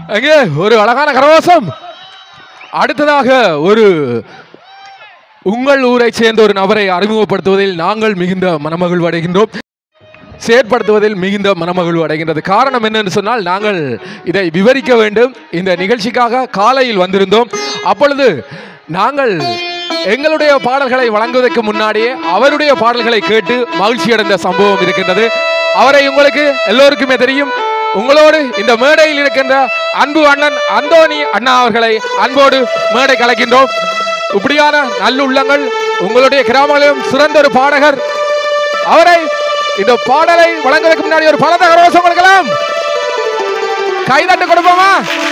அங்கே ஒரு அழகான கரவாசம் அடுத்ததாக ஒரு உங்கள் ஊரை சேர்ந்த ஒரு நபரை அறிமுகப்படுத்துவதில் நாங்கள் மிகுந்த மனமகிழ்வு அடைகின்றோம் செயற்படுத்துவதில் மிகுந்த மனமகிழ்வு அடைகின்றது காரணம் என்னன்னு சொன்னால் நாங்கள் இதை விவரிக்க வேண்டும் இந்த நிகழ்ச்சிக்காக காலையில் வந்திருந்தோம் அப்பொழுது நாங்கள் எங்களுடைய பாடல்களை வழங்குவதற்கு முன்னாடியே அவருடைய பாடல்களை கேட்டு மகிழ்ச்சி அடைந்த சம்பவம் இருக்கின்றது அவரை உங்களுக்கு எல்லோருக்குமே தெரியும் உங்களோடு இந்த மேடையில் இருக்கின்ற அன்பு அண்ணன் அந்தோணி அண்ணா அவர்களை அன்போடு மேடை கலைக்கின்றோம் இப்படியான நல்லுள்ளங்கள் உங்களுடைய கிராமங்களிலும் சிறந்த ஒரு பாடகர் அவரை இந்த பாடலை வழங்குவதற்கு முன்னாடி ஒரு பலத்த கரவசம் கொடுக்கலாம் கைதட்டு கொடுப்போமா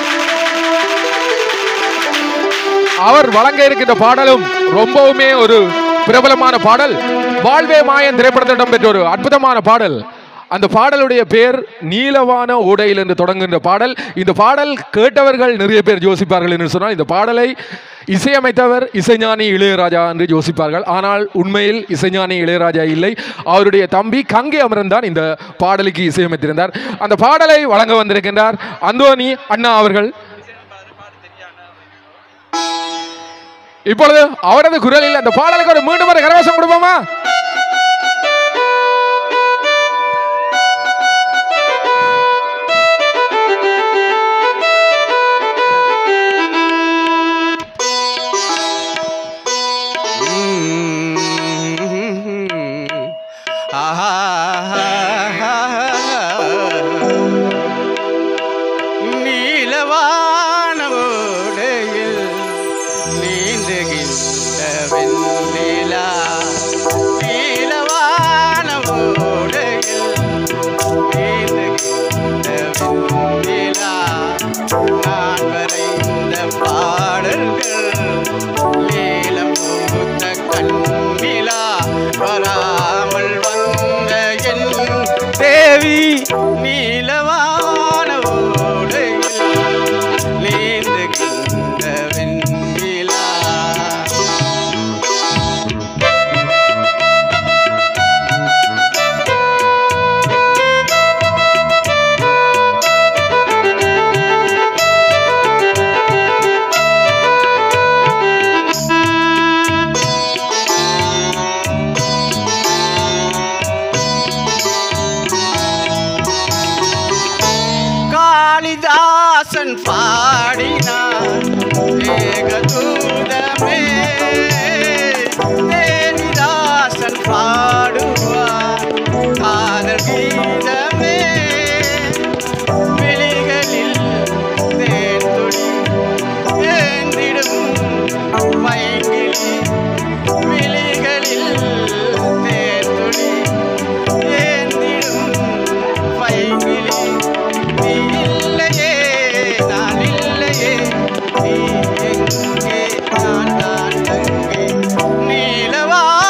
அவர் வழங்க இருக்கின்ற பாடலும் ரொம்பவுமே ஒரு பிரபலமான பாடல் வாழ்வே மாயன் திரைப்படத்தில் இடம்பெற்ற ஒரு அற்புதமான பாடல் அந்த பாடலுடைய பேர் நீலவான ஓடையில் என்று தொடங்குகின்ற பாடல் இந்த பாடல் கேட்டவர்கள் நிறைய பேர் யோசிப்பார்கள் என்று சொன்னால் இந்த பாடலை இசையமைத்தவர் இசைஞானி இளையராஜா என்று யோசிப்பார்கள் ஆனால் உண்மையில் இசைஞானி இளையராஜா இல்லை அவருடைய தம்பி கங்கை அமரன் தான் இந்த பாடலுக்கு இசையமைத்திருந்தார் அந்த பாடலை வழங்க வந்திருக்கின்றார் அந்தோனி அண்ணா அவர்கள் இப்பொழுது அவரது குரலில் அந்த பாடலுக்கு ஒரு மீண்டும் ஒரு கரவசம் கொடுப்போமா நீலவானவோடையில் நீந்துகின்ற வெண்ணிலா நீலவானவோடையில் நீந்துகின்ற வெண்ணிலா நான் வரைந்த பாடல்கள் நீலம் பூத்த கண்ணிலா வராமல் வந்த என் தேவி நீலவான ஓடையில் நீந்துகின்ற வெண்ணிலா காளிதாசன் பாடினார் ஏகதூதமே தேனிதாசன் பாடுவார் காதல் கீதமே விழிகளில் தேன்துளி ஏந்திடும் பைங்கிளி விழிகளில் தேன்துளி ஏந்திடும் பைங்கிளி நீ இல்லையே நான் இல்லையே நீ எங்கே நான் தான் எங்கே நீலவான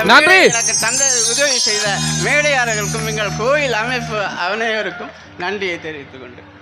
நன்றி. மேடை எனக்கு தந்த உதவி செய்த மேடையாளர்களுக்கும் எங்கள் கோயில் அமைப்பு அனைவருக்கும் நன்றியை தெரிவித்துக் கொண்டு